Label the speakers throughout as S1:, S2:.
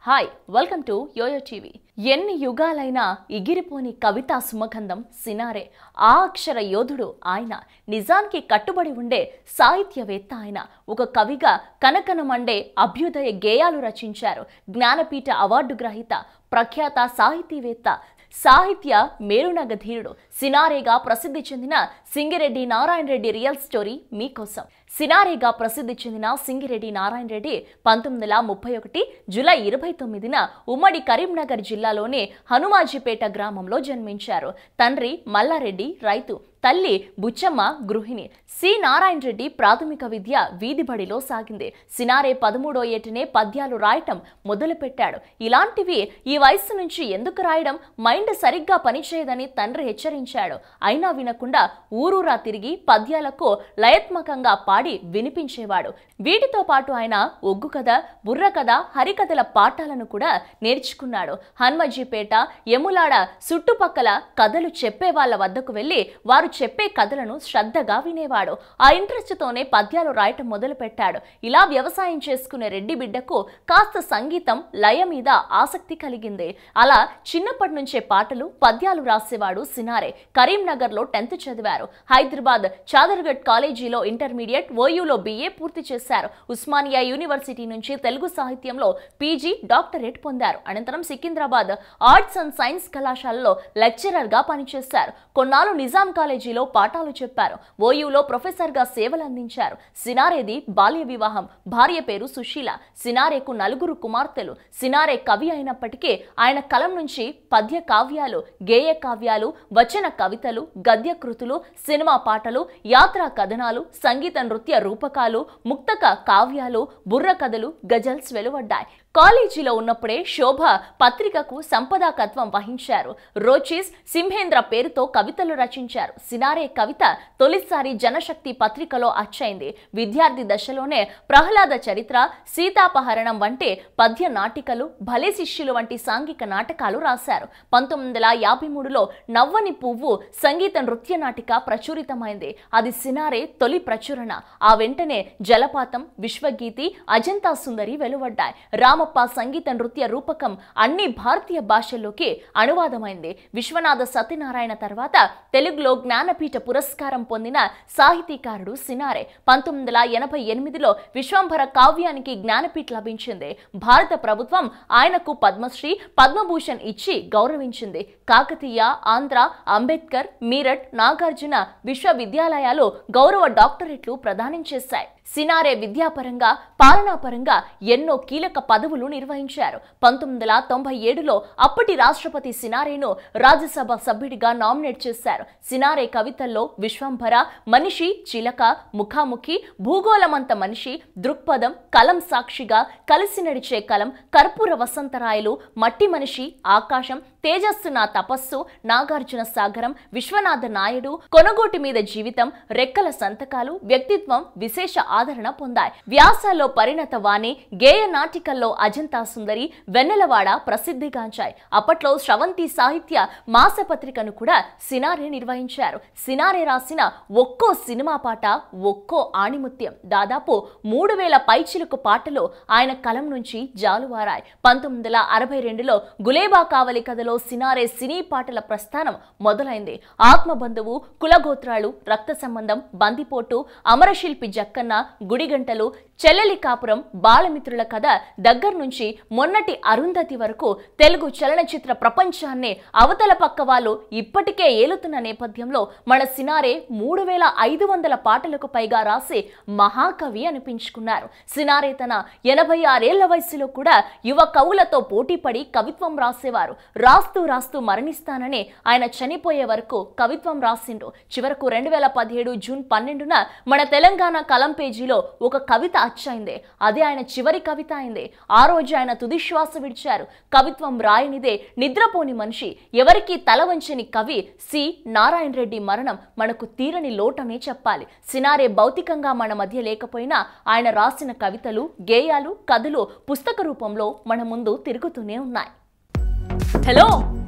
S1: hi welcome to Yoyo TV ఎన్ని యుగాలైనా ఎగిరిపోని కవితా సుమగంధం సినారే ఆ అక్షర యోధుడు ఆయన నిజానికి కట్టుబడి ఉండే సాహిత్యవేత్త ఆయన ఒక కవిగా కనకనమండే అభ్యుదయ గేయాలు రచించారు జ్ఞానపీఠ అవార్డు గ్రహీత ప్రఖ్యాత సాహితీవేత్త సాహిత్య మేరునగ ధీరుడు సినారేగా ప్రసిద్ధి చెందిన సింగిరెడ్డి నారాయణ రెడ్డి రియల్ స్టోరీ మీకోసం సినారేగా ప్రసిద్ధి చెందిన సింగిరెడ్డి నారాయణ రెడ్డి పంతొమ్మిది వందల ముప్పై ఒకటి జూలై ఇరవై తొమ్మిదిన ఉమ్మడి కరీంనగర్ జిల్లాలోని హనుమాజీపేట గ్రామంలో జన్మించారు తండ్రి మల్లారెడ్డి రైతు తల్లి బుచ్చమ్మ గృహిణి సి నారాయణ రెడ్డి ప్రాథమిక విద్య వీధిబడిలో సాగింది సినారే పదమూడో ఏటనే పద్యాలు రాయటం మొదలుపెట్టాడు ఇలాంటివి ఈ వయసు నుంచి ఎందుకు రాయడం మైండ్ సరిగ్గా పనిచేయదని తండ్రి హెచ్చరించాడు అయినా వినకుండా ఊరూరా తిరిగి పద్యాలకు లయాత్మకంగా పాడి వినిపించేవాడు వీటితో పాటు ఆయన ఒగ్గు కథ బుర్ర కథ హరికథల పాఠాలను కూడా నేర్చుకున్నాడు హన్మజీపేట యములాడ చుట్టుపక్కల కథలు చెప్పే వాళ్ళ వద్దకు వెళ్ళి వారు చెప్పే కథలను శ్రద్ధగా వినేవాడు ఆ ఇంట్రెస్ట్ తోనే పద్యాలు రాయటం మొదలు పెట్టాడు ఇలా వ్యవసాయం చేసుకునే రెడ్డి బిడ్డకు కాస్త సంగీతం లయ మీద ఆసక్తి కలిగింది అలా చిన్నప్పటి నుంచే పాటలు పద్యాలు రాసేవాడు సినారే కరీంనగర్ లో టెన్త్ చదివారు హైదరాబాద్ చాదర్గఢ్ కాలేజీలో ఇంటర్మీడియట్ ఓయూలో బిఏ పూర్తి చేశారు ఉస్మానియా యూనివర్సిటీ నుంచి తెలుగు సాహిత్యంలో పీజీ డాక్టరేట్ పొందారు అనంతరం సికింద్రాబాద్ ఆర్ట్స్ అండ్ సైన్స్ కళాశాలలో లెక్చరర్ గా పనిచేశారు కొన్నాళ్ళు నిజాం కాలేజీలో పాఠాలు చెప్పారు ఓయూలో ప్రొఫెసర్ గా సేవలు అందించారు సినారేది బాల్య వివాహం భార్య పేరు సుశీల సినారేకు నలుగురు కుమార్తెలు సినారే కవి అయినప్పటికీ ఆయన కలం నుంచి పద్య కావ్యాలు గేయ కావ్యాలు వచన కవితలు గద్య కృతులు సినిమా పాటలు యాత్రా కథనాలు సంగీత నృత్య రూపకాలు ముక్తక కావ్యాలు బుర్ర కథలు గజల్స్ వెలువడ్డాయి కాలేజీలో ఉన్నప్పుడే శోభ పత్రికకు సంపదాకత్వం వహించారు రోచిస్ సింహేంద్ర పేరుతో కవితలు రచించారు సినారే కవిత తొలిసారి జనశక్తి పత్రికలో అచ్చైంది విద్యార్థి దశలోనే ప్రహ్లాద చరిత్ర సీతాపహరణం వంటి పద్య నాటికలు భలే శిష్యులు వంటి సాంఘిక నాటకాలు రాశారు పంతొమ్మిది వందల యాభై మూడులో నవ్వని పువ్వు సంగీత నృత్య నాటిక ప్రచురితమైంది అది సినారే తొలి ప్రచురణ ఆ వెంటనే జలపాతం విశ్వగీతి అజంతా సుందరి వెలువడ్డాయి రామప్ప సంగీత నృత్య రూపకం అన్ని భారతీయ భాషల్లోకి అనువాదమైంది విశ్వనాథ సత్యనారాయణ తర్వాత తెలుగులో జ్ఞానపీఠ పురస్కారం పొందిన సాహితీకారుడు సినారే పంతొమ్మిది వందల ఎనభై ఎనిమిదిలో విశ్వంభర కావ్యానికి జ్ఞానపీఠ లభించింది భారత ప్రభుత్వం ఆయనకు పద్మశ్రీ పద్మభూషణ్ ఇచ్చి గౌరవించింది కాకతీయ ఆంధ్ర అంబేద్కర్ మీరట్ నాగార్జున విశ్వవిద్యాలయాలు గౌరవ డాక్టరేట్లు ప్రదానం చేశాయి సినారే విద్యాపరంగా పాలనాపరంగా ఎన్నో కీలక పదవులు నిర్వహించారు పంతొమ్మిది వందల తొంభై ఏడులో అప్పటి రాష్ట్రపతి సినారేను రాజ్యసభ సభ్యుడిగా నామినేట్ చేశారు సినారే కవితల్లో విశ్వంభర మనిషి చిలక ముఖాముఖి భూగోళమంత మనిషి దృక్పథం కలం సాక్షిగా కలిసి నడిచే కలం కర్పూర వసంతరాయలు మట్టి మనిషి ఆకాశం తేజస్సు నా తపస్సు నాగార్జున సాగరం విశ్వనాథ నాయుడు కొనగోటి మీద జీవితం రెక్కల సంతకాలు వ్యక్తిత్వం విశేష ఆదరణ పొందాయి వ్యాసాల్లో పరిణత వాణి గేయ నాటికల్లో అజంతా సుందరి వెన్నెలవాడ ప్రసిద్ధిగాంచాయి అప్పట్లో స్రవంతి సాహిత్య మాసపత్రికను కూడా సినారే నిర్వహించారు సినారే రాసిన ఒక్కో సినిమా పాట ఒక్కో ఆణిముత్యం దాదాపు మూడు వేల పైచిలుకు పాటలు ఆయన కలం నుంచి జాలువారాయి పంతొమ్మిది వందల అరవై రెండులో గులేబా కావలి కథలో సినారే సినీ పాటల ప్రస్థానం మొదలైంది ఆత్మబంధువు కులగోత్రాలు రక్త సంబంధం బందిపోటు అమరశిల్పి జక్కన్న గుడిగంటలు చెల్లెలి కాపురం బాలమిత్రుల కథ దగ్గర నుంచి మొన్నటి అరుంధతి వరకు తెలుగు చలనచిత్ర ప్రపంచాన్ని అవతల పక్క వాళ్ళు ఇప్పటికే ఏలుతున్న నేపథ్యంలో మన సినారే మూడు వేల ఐదు వందల పాటలకు పైగా రాసి మహాకవి అనిపించుకున్నారు సినారే తన ఎనభై ఆరేళ్ల వయసులో కూడా యువ కవులతో పోటీపడి కవిత్వం రాసేవారు రాస్తూ రాస్తూ మరణిస్తానని ఆయన చనిపోయే వరకు కవిత్వం రాసిండు చివరకు రెండు వేల పదిహేడు జూన్ పన్నెండున మన తెలంగాణ కలం పేజీలో ఒక కవిత అచ్చైంది అదే ఆయన చివరి కవిత అయింది ఆ రోజు ఆయన తుది శ్వాస విడిచారు కవిత్వం రాయనిదే నిద్రపోని మనిషి ఎవరికి తల వంచని కవి సి నారాయణ రెడ్డి మరణం మనకు తీరని లోటనే చెప్పాలి సినారే భౌతికంగా మన మధ్య లేకపోయినా ఆయన రాసిన కవితలు గేయాలు కథలు పుస్తక రూపంలో మన ముందు తిరుగుతూనే ఉన్నాయి హలో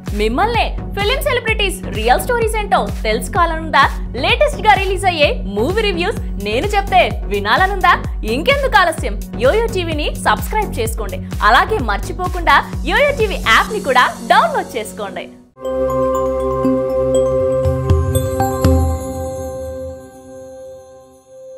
S1: మిమ్మల్నే ఫిలిం సెలబ్రిటీస్ రియల్ స్టోరీస్ ఏంటో తెలుసుకోవాలనుందా లేటెస్ట్ గా రిలీజ్ అయ్యే మూవీ రివ్యూస్ నేను చెప్తే వినాలనుందా ఇంకెందుకు ఆలస్యం యోయో టీవీని సబ్స్క్రైబ్ చేసుకోండి అలాగే మర్చిపోకుండా యోయో టీవీ యాప్ ని కూడా డౌన్లోడ్ చేసుకోండి